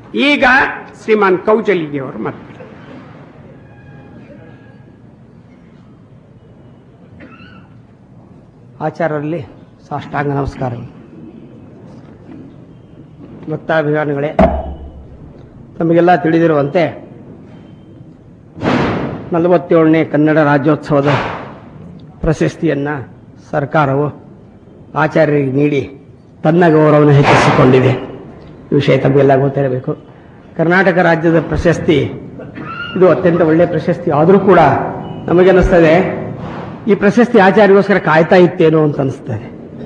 ಈಗ ಶ್ರೀಮಾನ್ ಕೌಜಲಿಗೆ ಅವರು ಮಾತಾಡ್ತಾರೆ ಆಚಾರ್ಯರಲ್ಲಿ ಸಾಷ್ಟಾಂಗ ನಮಸ್ಕಾರ ಭಕ್ತಾಭಿಮಾನಿಗಳೇ ತಮಗೆಲ್ಲ ತಿಳಿದಿರುವಂತೆ ನಲವತ್ತೇಳನೇ ಕನ್ನಡ ರಾಜ್ಯೋತ್ಸವದ ಪ್ರಶಸ್ತಿಯನ್ನು ಸರ್ಕಾರವು ಆಚಾರ್ಯರಿಗೆ ನೀಡಿ ತನ್ನ ಗೌರವವನ್ನು ಹೆಚ್ಚಿಸಿಕೊಂಡಿದೆ ಈ ವಿಷಯ ತಮಗೆಲ್ಲ ಗೊತ್ತಿರಬೇಕು ಕರ್ನಾಟಕ ರಾಜ್ಯದ ಪ್ರಶಸ್ತಿ ಇದು ಅತ್ಯಂತ ಒಳ್ಳೆಯ ಪ್ರಶಸ್ತಿ ಆದರೂ ಕೂಡ ನಮಗನ್ನಿಸ್ತದೆ ಈ ಪ್ರಶಸ್ತಿ ಆಚಾರ್ಯಗೋಸ್ಕರ ಕಾಯ್ತಾ ಇತ್ತೇನೋ ಅಂತ ಅನಿಸ್ತದೆ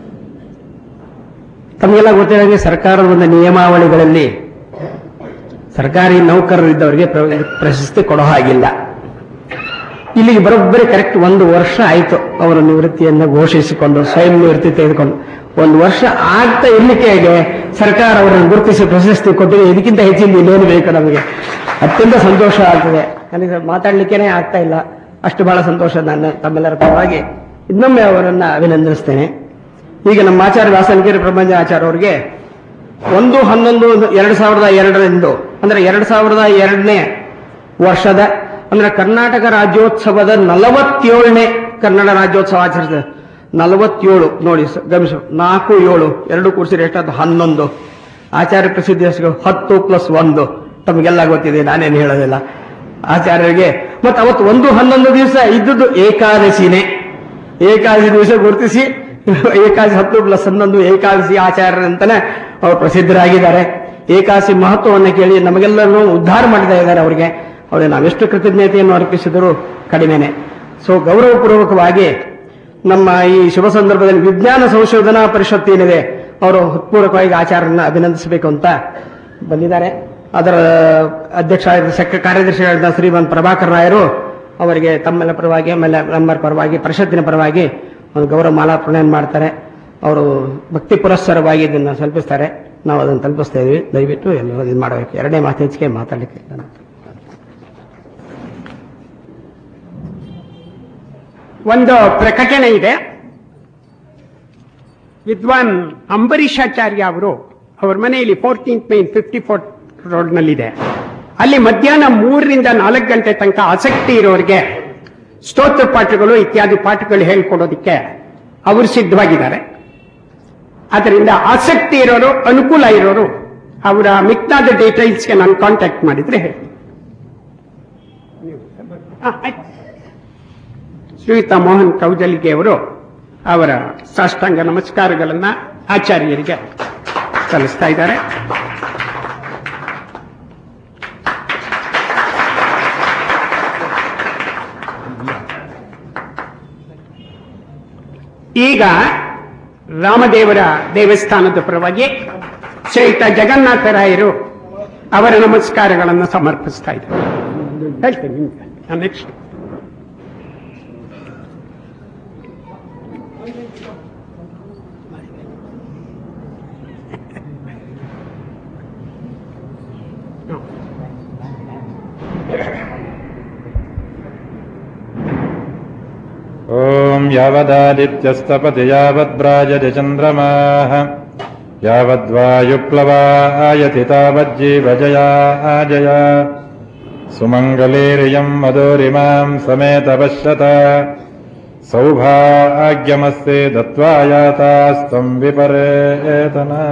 ತಮಗೆಲ್ಲ ಗೊತ್ತಿರೋಂಗೆ ಸರ್ಕಾರದ ಒಂದು ನಿಯಮಾವಳಿಗಳಲ್ಲಿ ಸರ್ಕಾರಿ ನೌಕರರಿದ್ದವರಿಗೆ ಪ್ರ- ಪ್ರಶಸ್ತಿ ಕೊಡೋ ಹಾಗಿಲ್ಲ ಇಲ್ಲಿಗೆ ಬರೋಬ್ಬರಿ ಕರೆಕ್ಟ್ ಒಂದು ವರ್ಷ ಆಯಿತು ಅವರ ನಿವೃತ್ತಿಯನ್ನು ಘೋಷಿಸಿಕೊಂಡು ಸ್ವಯಂ ನಿವೃತ್ತಿ ತೆಗೆದುಕೊಂಡು ಒಂದು ವರ್ಷ ಆಗ್ತಾ ಇರ್ಲಿಕ್ಕೆ ಸರ್ಕಾರ ಅವರನ್ನು ಗುರುತಿಸಿ ಪ್ರಶಸ್ತಿ ಕೊಟ್ಟಿದೆ ಇದಕ್ಕಿಂತ ಹೆಚ್ಚಿನ ಇನ್ನೇನು ಬೇಕು ನಮಗೆ ಅತ್ಯಂತ ಸಂತೋಷ ಆಗ್ತದೆ ನನಗೆ ಮಾತಾಡ್ಲಿಕ್ಕೇನೆ ಆಗ್ತಾ ಇಲ್ಲ ಅಷ್ಟು ಬಹಳ ಸಂತೋಷ ನನ್ನ ತಮ್ಮೆಲ್ಲರ ಪರವಾಗಿ ಇನ್ನೊಮ್ಮೆ ಅವರನ್ನ ಅಭಿನಂದಿಸ್ತೇನೆ ಈಗ ನಮ್ಮ ಆಚಾರ್ಯ ವ್ಯಾಸನಗಿರಿ ಪ್ರಪಂಚ ಆಚಾರ್ಯ ಅವರಿಗೆ ಒಂದು ಹನ್ನೊಂದು ಎರಡು ಸಾವಿರದ ಎರಡರಂದು ಅಂದ್ರೆ ಎರಡು ಸಾವಿರದ ಎರಡನೇ ವರ್ಷದ ಅಂದ್ರೆ ಕರ್ನಾಟಕ ರಾಜ್ಯೋತ್ಸವದ ನಲವತ್ತೇಳನೇ ಕನ್ನಡ ರಾಜ್ಯೋತ್ಸವ ಆಚರಿಸಿದೆ ನಲವತ್ತೇಳು ನೋಡಿ ಸ- ಗಮನಿಸು ನಾಲ್ಕು ಏಳು ಎರಡು ಕೂಡಿಸಿದ್ರೆ ಎಷ್ಟಾದ ಹನ್ನೊಂದು ಆಚಾರ್ಯ ಪ್ರಸಿದ್ಧಿ ಹೆಸರು ಹತ್ತು ಪ್ಲಸ್ ಒಂದು ತಮಗೆಲ್ಲ ಗೊತ್ತಿದೆ ನಾನೇನು ಹೇಳೋದಿಲ್ಲ ಆಚಾರ್ಯರಿಗೆ ಮತ್ತೆ ಅವತ್ತು ಒಂದು ಹನ್ನೊಂದು ದಿವಸ ಇದ್ದುದು ಏಕಾದಶಿನೇ ಏಕಾದಶಿ ದಿವಸ ಗುರುತಿಸಿ ಏಕಾದಶಿ ಹತ್ತು ಪ್ಲಸ್ ಹನ್ನೊಂದು ಏಕಾದಶಿ ಆಚಾರ್ಯರಂತಾನೆ ಅವರು ಪ್ರಸಿದ್ಧರಾಗಿದ್ದಾರೆ ಏಕಾದಶಿ ಮಹತ್ವವನ್ನು ಕೇಳಿ ನಮಗೆಲ್ಲರೂ ಉದ್ಧಾರ ಮಾಡ್ತಾ ಇದ್ದಾರೆ ಅವರಿಗೆ ಅವರಿಗೆ ನಾವೆಷ್ಟು ಕೃತಜ್ಞತೆಯನ್ನು ಅರ್ಪಿಸಿದರೂ ಕಡಿಮೆನೆ ಸೊ ಗೌರವಪೂರ್ವಕವಾಗಿ ನಮ್ಮ ಈ ಶುಭ ಸಂದರ್ಭದಲ್ಲಿ ವಿಜ್ಞಾನ ಸಂಶೋಧನಾ ಪರಿಷತ್ತು ಏನಿದೆ ಅವರು ಹೃತ್ಪೂರ್ವಕವಾಗಿ ಆಚಾರ್ಯರನ್ನ ಅಭಿನಂದಿಸಬೇಕು ಅಂತ ಬಂದಿದ್ದಾರೆ ಅದರ ಅಧ್ಯಕ್ಷ ಸೆಕ್ರೆ ಕಾರ್ಯದರ್ಶಿಯಾದ ಶ್ರೀಮಂತ್ ಪ್ರಭಾಕರ್ ರಾಯರು ಅವರಿಗೆ ತಮ್ಮೆಲ್ಲ ಪರವಾಗಿ ಆಮೇಲೆ ನಮ್ಮರ ಪರವಾಗಿ ಪರಿಷತ್ತಿನ ಪರವಾಗಿ ಒಂದು ಗೌರವ ಮಾಲಾರ್ಪಣೆಯನ್ನು ಮಾಡ್ತಾರೆ ಅವರು ಭಕ್ತಿ ಪುರಸ್ಸರವಾಗಿ ಇದನ್ನು ತಲುಪಿಸ್ತಾರೆ ನಾವು ಅದನ್ನು ತಲುಪಿಸ್ತಾ ಇದೀವಿ ದಯವಿಟ್ಟು ಎಲ್ಲರೂ ಇದು ಮಾಡಬೇಕು ಎರಡನೇ ಮಾತು ಹೆಚ್ಚಿಗೆ ಮಾತಾಡಲಿಕ್ಕೆ ಇಲ್ಲ. ಒಂದು ಪ್ರಕಟಣೆ ಇದೆ ವಿದ್ವಾನ್ ಅಂಬರೀಷಾಚಾರ್ಯ ಅವರು ಅವ್ರ ಮನೆಯಲ್ಲಿ ಫೋರ್ಟೀನ್ತ್ ಮೈನ್ ಫಿಫ್ಟಿ ಫೋರ್ ರೋಡ್ನಲ್ಲಿದೆ ಅಲ್ಲಿ ಮಧ್ಯಾಹ್ನ ಮೂರರಿಂದ ನಾಲ್ಕು ಗಂಟೆ ತನಕ ಆಸಕ್ತಿ ಇರೋರಿಗೆ ಸ್ತೋತ್ರ ಪಾಠಗಳು ಇತ್ಯಾದಿ ಪಾಠಗಳು ಹೇಳ್ಕೊಡೋದಕ್ಕೆ ಅವರು ಸಿದ್ಧವಾಗಿದ್ದಾರೆ ಅದರಿಂದ ಆಸಕ್ತಿ ಇರೋರು ಅನುಕೂಲ ಇರೋರು ಅವರ ಮಿಕ್ತಾದ ಡೀಟೇಲ್ಸ್ಗೆ ನಾನು ಕಾಂಟ್ಯಾಕ್ಟ್ ಮಾಡಿದ್ರೆ ಹೇಳಿ ಆ, ಆಯ್ತು. ಶ್ರೀಯುತ ಮೋಹನ್ ಕೌಜಲಿಗೆ ಅವರು ಅವರ ಸಾಷ್ಟಾಂಗ ನಮಸ್ಕಾರಗಳನ್ನ ಆಚಾರ್ಯರಿಗೆ ಸಲ್ಲಿಸ್ತಾ ಇದ್ದಾರೆ ಈಗ ರಾಮದೇವರ ದೇವಸ್ಥಾನದ ಪರವಾಗಿ ಶ್ರೀಯುತ ಜಗನ್ನಾಥರಾಯರು ಅವರ ನಮಸ್ಕಾರಗಳನ್ನು ಸಮರ್ಪಿಸ್ತಾ ಇದ್ದಾರೆ ಹೇಳ್ತೇನೆ ನಿಮ್ಗೆ ನೆಕ್ಸ್ಟ್ ॐ यावदादित्यस्तपति यावद्भ्राजति चन्द्रमाः यावद्वायुप्लवायति तावज्जीवजयाजय सुमङ्गलीर्यम् मधुरिमाम् समेत पश्यत सौभाग्यमस्ते दत्त्वा यातास्तम् विपरेतना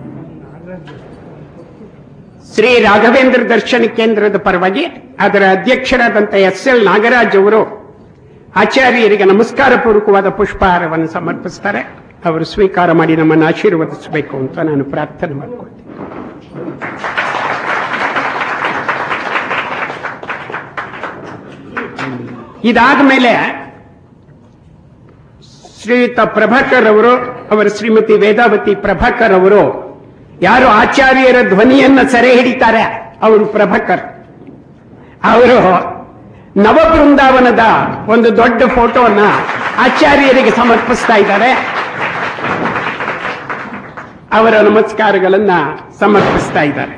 ಶ್ರೀ ರಾಘವೇಂದ್ರ ದರ್ಶನ ಕೇಂದ್ರದ ಪರವಾಗಿ ಅದರ ಅಧ್ಯಕ್ಷರಾದಂಥ ಎಸ್ ಎಲ್ ನಾಗರಾಜ್ ಅವರು ಆಚಾರ್ಯರಿಗೆ ನಮಸ್ಕಾರ ಪೂರ್ವಕವಾದ ಪುಷ್ಪಹಾರವನ್ನು ಸಮರ್ಪಿಸ್ತಾರೆ ಅವರು ಸ್ವೀಕಾರ ಮಾಡಿ ನಮ್ಮನ್ನು ಆಶೀರ್ವದಿಸಬೇಕು ಅಂತ ನಾನು ಪ್ರಾರ್ಥನೆ ಮಾಡ್ಕೊಳ್ತೀನಿ ಇದಾದ ಮೇಲೆ ಶ್ರೀಯುತ ಪ್ರಭಾಕರ್ ಅವರು ಅವರ ಶ್ರೀಮತಿ ವೇದಾವತಿ ಪ್ರಭಾಕರ್ ಅವರು ಯಾರು ಆಚಾರ್ಯರ ಧ್ವನಿಯನ್ನ ಸೆರೆ ಹಿಡಿತಾರೆ ಅವರು ಪ್ರಭಾಕರ್ ಅವರು ನವಬೃಂದಾವನದ ಒಂದು ದೊಡ್ಡ ಫೋಟೋವನ್ನ ಆಚಾರ್ಯರಿಗೆ ಸಮರ್ಪಿಸ್ತಾ ಇದ್ದಾರೆ ಅವರ ನಮಸ್ಕಾರಗಳನ್ನ ಸಮರ್ಪಿಸ್ತಾ ಇದ್ದಾರೆ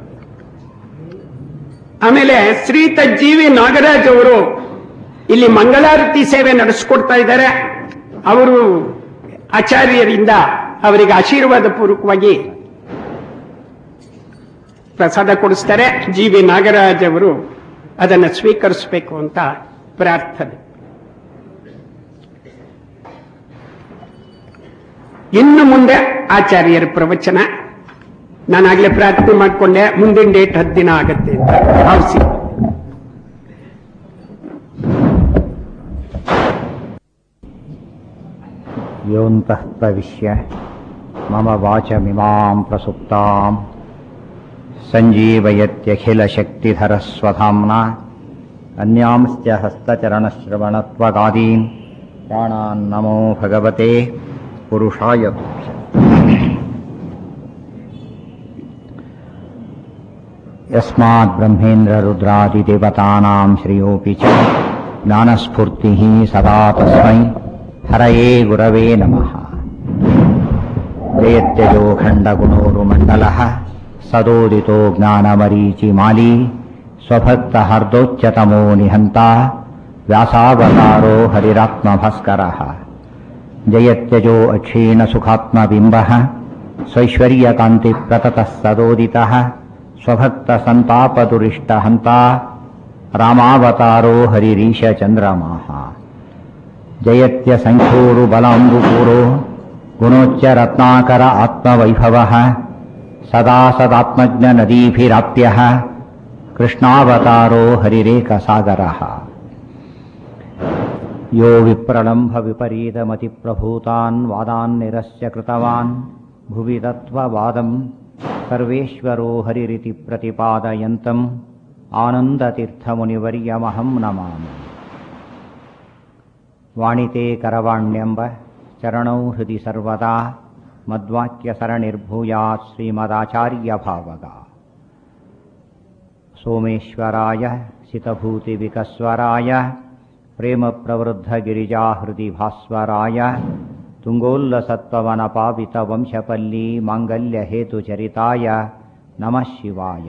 ಆಮೇಲೆ ಶ್ರೀತ ಜಿ ವಿ ನಾಗರಾಜ್ ಅವರು ಇಲ್ಲಿ ಮಂಗಳಾರತಿ ಸೇವೆ ನಡೆಸಿಕೊಡ್ತಾ ಇದ್ದಾರೆ ಅವರು ಆಚಾರ್ಯರಿಂದ ಅವರಿಗೆ ಆಶೀರ್ವಾದ ಪೂರ್ವಕವಾಗಿ ಪ್ರಸಾದ ಕೊಡಿಸ್ತಾರೆ ಜಿ ವಿ ನಾಗರಾಜ್ ಅವರು ಅದನ್ನು ಸ್ವೀಕರಿಸಬೇಕು ಅಂತ ಪ್ರಾರ್ಥನೆ ಇನ್ನು ಮುಂದೆ ಆಚಾರ್ಯರ ಪ್ರವಚನ ನಾನಾಗ್ಲೇ ಪ್ರಾರ್ಥನೆ ಮಾಡಿಕೊಂಡೆ ಮುಂದಿನ ಡೇಟ್ ಹತ್ತು ದಿನ ಆಗತ್ತೆ ಅಂತ ಭಾವಿಸಿ योऽन्तः प्रविश्य मम वाचमिमां प्रसुप्ताम् सञ्जीवयत्यखिलशक्तिधरस्वधाम्ना अन्यांश्च हस्तचरणश्रवणत्वगादीन् प्राणान्नमो भगवते पुरुषाय यस्माद्ब्रह्मेन्द्ररुद्रादिदेवतानां श्रियोऽपि च ज्ञानस्फूर्तिः सदा तस्मै हरये गुरवे नमः जयत्यजोखण्डगुणोरुमण्डलः सदोदितो ज्ञानमरीचिमाली स्वभक्तहर्दोच्चतमो निहन्ता व्यासावतारो हरिरात्मभास्करः जयत्यजो अक्षीणसुखात्मबिम्बः स्वैश्वर्यकान्तिप्रततः सदोदितः स्वभक्तसन्तापदुरिष्टहन्ता रामावतारो हरिरीशचन्द्रमाः जयत्यसङ्ख्योरुबलाम्बुपूरो गुणोच्चरत्नाकर आत्मवैभवः सदा सदात्मज्ञनदीभिराप्यः कृष्णावतारो हरिरेकसागरः यो विप्रलम्भविपरीतमतिप्रभूतान् वादान् निरस्य कृतवान् भुवि तत्त्ववादम् सर्वेश्वरो हरिरिति प्रतिपादयन्तम् आनन्दतीर्थमुनिवर्यमहं नमामि वाणिते करवाण्यम्ब चरणौ हृदि सर्वदा मद्वाक्यसरणिर्भूयात् श्रीमदाचार्यभावगा सोमेश्वराय सितभूतिविकस्वराय प्रेमप्रवृद्धगिरिजाहृदि भास्वराय तुङ्गोल्लसत्त्ववनपावितवंशपल्ली माङ्गल्यहेतुचरिताय नमः शिवाय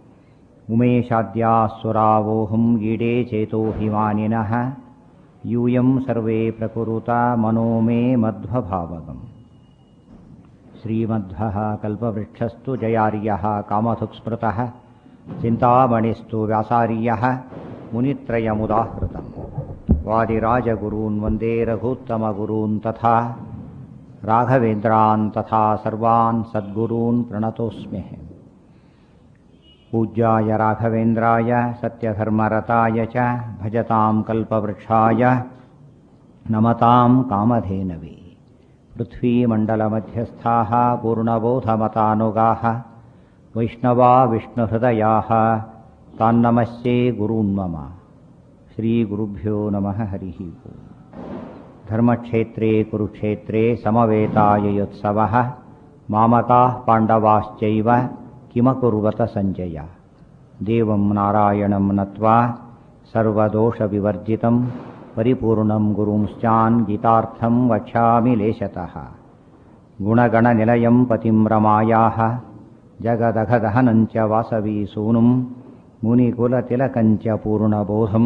उमेशाद्यासुरावोऽहं गीडे चेतोऽभिमानिनः यूयं सर्वे प्रकुरुता मनो मे मध्वभावगम् श्रीमध्वः कल्पवृक्षस्तु जयार्यः कामधुक्स्मृतः चिन्तामणिस्तु व्यासार्यः मुनित्रयमुदाहृतम् वादिराजगुरून् वन्दे रघूत्तमगुरून् तथा राघवेन्द्रान् तथा सर्वान् सद्गुरून् प्रणतोऽस्म्यहम् पूज्याय राघवेन्द्राय सत्यधर्मरताय च भजतां कल्पवृक्षाय नमतां कामधेनवे पृथ्वीमण्डलमध्यस्थाः पूर्णबोधमतानुगाः वैष्णवा विष्णुहृदयाः तान्नमस्ये गुरून् मम श्रीगुरुभ्यो नमः हरिः ओम् धर्मक्षेत्रे कुरुक्षेत्रे समवेताययोत्सवः मामकाः पाण्डवाश्चैव किमकुर्वत सञ्जय देवं नारायणं नत्वा सर्वदोषविवर्जितं परिपूर्णं गुरुंश्चान् गीतार्थं वक्ष्यामि लेशतः गुणगणनिलयं पतिं रमायाः जगदघदहनं च वासवीसूनुं मुनिकुलतिलकं च पूर्णबोधं